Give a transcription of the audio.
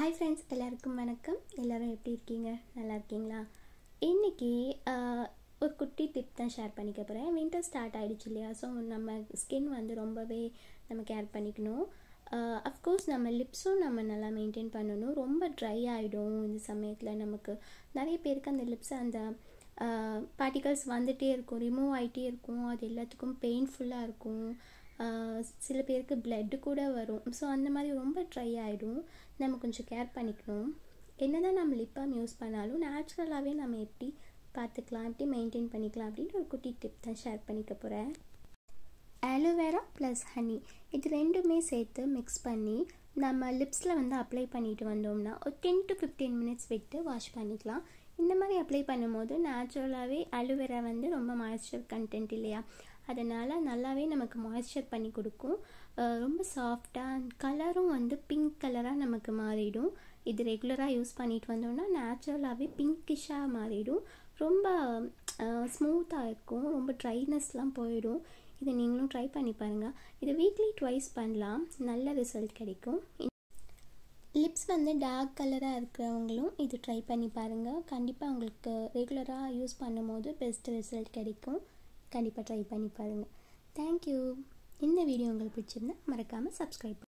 hi friends எல்லாருக்கும் வணக்கம் எல்லோரும் எப்படி இருக்கீங்க நல்லா இருக்கீங்களா இன்றைக்கி ஒரு குட்டி டிப் தான் ஷேர் பண்ணிக்க போகிறேன் வின்டர் ஸ்டார்ட் ஆகிடுச்சு இல்லையா ஸோ நம்ம ஸ்கின் வந்து ரொம்பவே நம்ம கேர் பண்ணிக்கணும் அஃப்கோர்ஸ் நம்ம லிப்ஸும் நம்ம நல்லா மெயின்டைன் பண்ணணும் ரொம்ப ட்ரை ஆகிடும் இந்த சமயத்தில் நமக்கு நிறைய பேருக்கு அந்த லிப்ஸ் அந்த பார்ட்டிகல்ஸ் வந்துகிட்டே இருக்கும் ரிமூவ் ஆகிட்டே இருக்கும் அது எல்லாத்துக்கும் பெயின்ஃபுல்லாக இருக்கும் சில பேருக்கு பிளட்டு கூட வரும் ஸோ அந்த மாதிரி ரொம்ப ட்ரை ஆகிடும் நம்ம கொஞ்சம் கேர் பண்ணிக்கணும் என்ன தான் நம்ம லிப் பாம் யூஸ் பண்ணாலும் நேச்சுரலாகவே நம்ம எப்படி பார்த்துக்கலாம் எப்படி மெயின்டைன் பண்ணிக்கலாம் அப்படின்ட்டு ஒரு குட்டி டிப் தான் ஷேர் பண்ணிக்க போகிறேன் ஆலோவேரா ப்ளஸ் ஹனி இது ரெண்டுமே சேர்த்து மிக்ஸ் பண்ணி நம்ம லிப்ஸில் வந்து அப்ளை பண்ணிட்டு வந்தோம்னா ஒரு டென் டு ஃபிஃப்டீன் மினிட்ஸ் விட்டு வாஷ் பண்ணிக்கலாம் இந்த மாதிரி அப்ளை பண்ணும்போது நேச்சுரலாகவே அலோவேரா வந்து ரொம்ப மாய்ஸ்சர் கண்டென்ட் இல்லையா அதனால் நல்லாவே நமக்கு மாய்ஸ்சர் பண்ணி கொடுக்கும் ரொம்ப சாஃப்டாக கலரும் வந்து பிங்க் கலராக நமக்கு மாறிடும் இது ரெகுலராக யூஸ் பண்ணிட்டு வந்தோம்னா நேச்சுரலாகவே பிங்கிஷாக மாறிடும் ரொம்ப ஸ்மூத்தாக இருக்கும் ரொம்ப ட்ரைனஸ்லாம் போயிடும் இதை நீங்களும் ட்ரை பண்ணி பாருங்கள் இதை வீக்லி ட்வைஸ் பண்ணலாம் நல்ல ரிசல்ட் கிடைக்கும் லிப்ஸ் வந்து டார்க் கலராக இருக்கிறவங்களும் இது ட்ரை பண்ணி பாருங்கள் கண்டிப்பாக உங்களுக்கு ரெகுலராக யூஸ் பண்ணும்போது பெஸ்ட் ரிசல்ட் கிடைக்கும் கண்டிப்பாக ட்ரை பண்ணி பாருங்கள் தேங்க்யூ இந்த வீடியோ உங்களுக்கு பிடிச்சிருந்தா மறக்காமல் சப்ஸ்கிரைப்